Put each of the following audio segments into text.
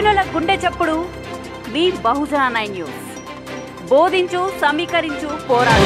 బహుజనుల గుండె చప్పుడు మీ బహుజన నైన్ న్యూస్ బోధించు సమీకరించు పోరాడు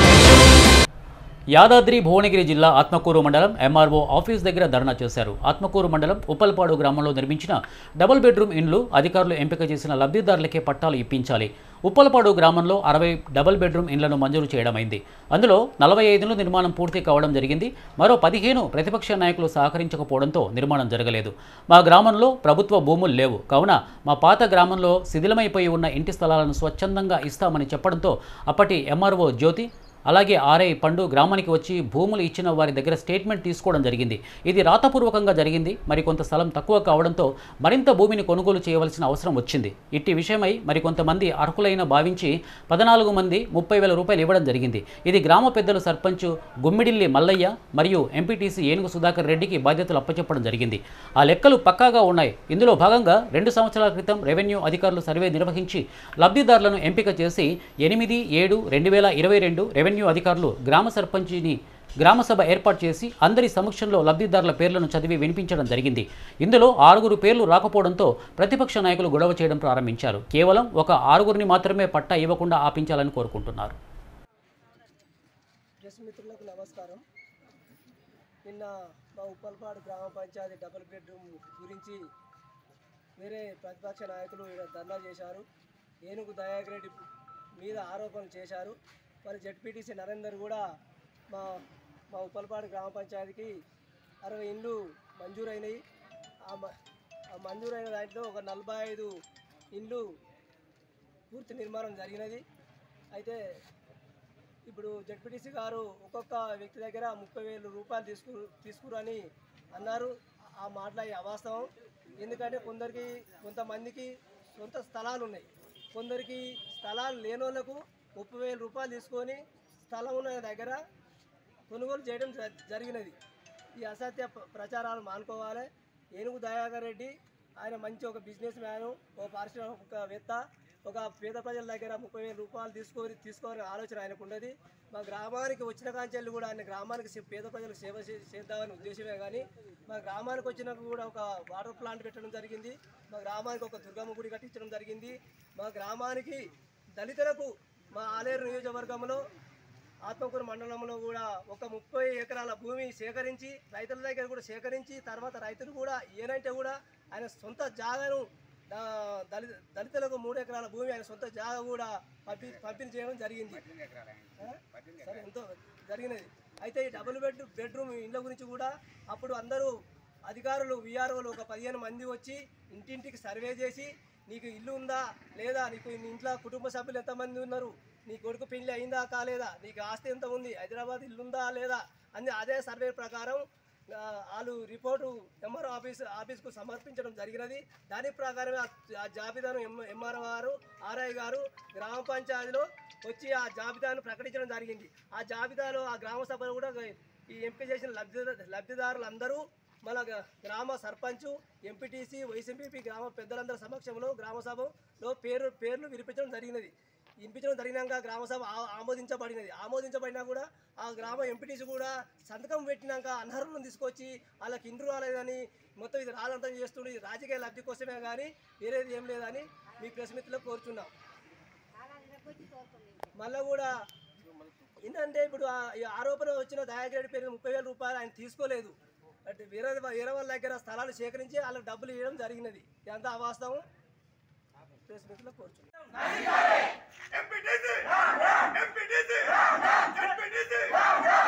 యాదాద్రి భువనగిరి జిల్లా ఆత్మకూరు మండలం ఎంఆర్ఓ ఆఫీస్ దగ్గర ధర్నా చేశారు ఆత్మకూరు మండలం ఉప్పల్పాడు గ్రామంలో నిర్మించిన డబుల్ బెడ్రూమ్ ఇండ్లు అధికారులు ఎంపిక చేసిన లబ్ధిదారులకే పట్టాలు ఇప్పించాలి ఉప్పలపాడు గ్రామంలో అరవై డబుల్ బెడ్రూమ్ ఇండ్లను మంజూరు చేయడమైంది అందులో నలభై ఐదులో నిర్మాణం పూర్తి కావడం జరిగింది మరో పదిహేను ప్రతిపక్ష నాయకులు సహకరించకపోవడంతో నిర్మాణం జరగలేదు మా గ్రామంలో ప్రభుత్వ భూములు లేవు కావున మా పాత గ్రామంలో శిథిలమైపోయి ఉన్న ఇంటి స్థలాలను స్వచ్ఛందంగా ఇస్తామని చెప్పడంతో అప్పటి ఎంఆర్ఓ జ్యోతి అలాగే ఆర్ఐ పండు గ్రామానికి వచ్చి భూములు ఇచ్చిన వారి దగ్గర స్టేట్మెంట్ తీసుకోవడం జరిగింది ఇది రాతపూర్వకంగా జరిగింది మరికొంత స్థలం తక్కువ కావడంతో మరింత భూమిని కొనుగోలు చేయవలసిన అవసరం వచ్చింది ఇట్టి విషయమై మరికొంతమంది అర్హులైన భావించి పద్నాలుగు మంది ముప్పై వేల రూపాయలు ఇవ్వడం జరిగింది ఇది గ్రామ పెద్దలు సర్పంచ్ గుమ్మిడిల్లి మల్లయ్య మరియు ఎంపీటీసీ ఏనుగు సుధాకర్ రెడ్డికి బాధ్యతలు అప్పచెప్పడం జరిగింది ఆ లెక్కలు పక్కాగా ఉన్నాయి ఇందులో భాగంగా రెండు సంవత్సరాల క్రితం రెవెన్యూ అధికారులు సర్వే నిర్వహించి లబ్ధిదారులను ఎంపిక చేసి ఎనిమిది ఏడు రెండు వేల ఇరవై రెండు రెవెన్యూ అధికారులు గ్రామ సర్పంచిని గ్రామ సభ ఏర్పాటు చేసి అందరి సమక్షంలో లబ్ధిదారుల పేర్లను చదివి వినిపించడం జరిగింది ఇందులో ఆరుగురు పేర్లు రాకపోవడంతో ప్రతిపక్ష నాయకులు గొడవ చేయడం ప్రారంభించారు కేవలం ఒక ఆరుగురిని మాత్రమే పట్టా ఇవ్వకుండా ఆపించాలని కోరుకుంటున్నారు ప్రెస్ మిత్రులకు నమస్కారం నిన్న మా ఉప్పల్పాడు గ్రామ పంచాయతీ డబుల్ బెడ్రూమ్ గురించి వేరే ప్రతిపక్ష నాయకులు ఈడ ధర్నా చేశారు ఏనుగు దయాకర్ రెడ్డి మీద ఆరోపణలు చేశారు మరి జడ్పీటీసీ నరేందర్ కూడా మా మా ఉప్పల్పాడు గ్రామ పంచాయతీకి అరవై ఇండ్లు మంజూరైనవి ఆ మ- ఆ మంజూరైన దాంట్లో ఒక నలభై ఐదు ఇండ్లు పూర్తి నిర్మాణం జరిగినది అయితే ఇప్పుడు జడ్పీటీసీ గారు ఒక్కొక్క వ్యక్తి దగ్గర ముప్పై వేల రూపాయలు తీసుకు తీసుకురని అన్నారు ఆ మాటలు అవి అవాస్తవం ఎందుకంటే కొందరికి కొంతమందికి సొంత స్థలాలు ఉన్నాయి కొందరికి స్థలాలు లేని వాళ్ళకు ముప్పై వేల రూపాయలు తీసుకొని స్థలం ఉన్న దగ్గర కొనుగోలు చేయడం జ- జరిగినది ఈ అసత్య ప్ర- ప్రచారాలు మానుకోవాలి ఏనుగు దయాకర్ రెడ్డి ఆయన మంచి ఒక బిజినెస్ మ్యాను ఒక పారిశ్రామికవేత్త ఒక పేద ప్రజల దగ్గర ముప్పై వేల రూపాయలు తీసుకొని తీసుకోవాలనే ఆలోచన ఆయనకు ఉన్నది మా గ్రామానికి వచ్చిన కాంచెల్లి కూడా ఆయన గ్రామానికి సే- పేద ప్రజలకు సేవ చే- చేద్దామని ఉద్దేశమే కానీ మా గ్రామానికి వచ్చినాక కూడా ఒక వాటర్ ప్లాంట్ పెట్టడం జరిగింది మా గ్రామానికి ఒక దుర్గమ్మ గుడి కట్టించడం జరిగింది మా గ్రామానికి దళితులకు మా ఆలేరు నియోజకవర్గంలో ఆత్మకూరు మండలంలో కూడా ఒక ముప్పై ఎకరాల భూమి సేకరించి రైతుల దగ్గర కూడా సేకరించి తర్వాత రైతులు కూడా ఏనంటే కూడా ఆయన సొంత జాగాను ఆ, దళిత దళితులకు మూడు ఎకరాల భూమి ఆయన సొంత జాగా కూడా పంపి పంపిణీ చేయడం జరిగింది ఆ? సరే ఎంతో జరిగినది అయితే ఈ డబుల్ బెడ్ బెడ్రూమ్ ఇళ్ళ గురించి కూడా అప్పుడు అందరూ అధికారులు విఆర్ఓలు ఒక పదిహేను మంది వచ్చి ఇంటింటికి సర్వే చేసి నీకు ఇల్లు ఉందా లేదా నీకు నీ ఇంట్లో కుటుంబ సభ్యులు ఎంతమంది ఉన్నారు నీ కొడుకు పెళ్లి అయిందా కాలేదా నీకు ఆస్తి ఎంత ఉంది హైదరాబాద్ ఇల్లు ఉందా లేదా అని అదే సర్వే ప్రకారం ఆ, వాళ్ళు రిపోర్టు ఎంఆర్ఓ ఆఫీస్ ఆఫీస్కు సమర్పించడం జరిగినది దాని ప్రకారమే ఆ- ఆ జాబితాను ఎం ఎంఆర్ఓ గారు ఆర్ఐ గారు గ్రామ పంచాయతీలో వచ్చి ఆ జాబితాను ప్రకటించడం జరిగింది ఆ జాబితాలో ఆ గ్రామ సభలో కూడా ఈ ఎంపిక చేసిన లబ్ధి లబ్ధిదారులందరూ మన గ- గ్రామ సర్పంచ్ ఎంపీటీసీ వైసీపీ గ్రామ పెద్దలందరి సమక్షంలో గ్రామ సభలో పేరు పేర్లు వినిపించడం జరిగినది వినిపించడం జరిగినాక గ్రామ సభ ఆ- ఆమోదించబడినది ఆమోదించబడినా కూడా ఆ గ్రామ ఎంపీటీసీ కూడా సంతకం పెట్టినాక అనర్హులను తీసుకొచ్చి వాళ్ళకి ఇండ్రు రాలేదని మొత్తం ఇది రాలంతం చేస్తుండే ఇది రాజకీయ లబ్ధి కోసమే కానీ వేరేది ఏం లేదని మీ ప్రెస్ మిత్రులకు కోరుచున్నాం మళ్ళీ కూడా ఏంటంటే ఇప్పుడు ఆ- ఈ ఆరోపణ వచ్చిన దయాగిరెడ్డి పేరు ముప్పై వేల రూపాయలు ఆయన తీసుకోలేదు అంటే వేరే వేరే వాళ్ళ దగ్గర స్థలాలు సేకరించి వాళ్ళకి డబ్బులు ఇవ్వడం జరిగినది ఇదంతా అవాస్తవం ప్రెస్ మిత్రులు కోరుచున్నాం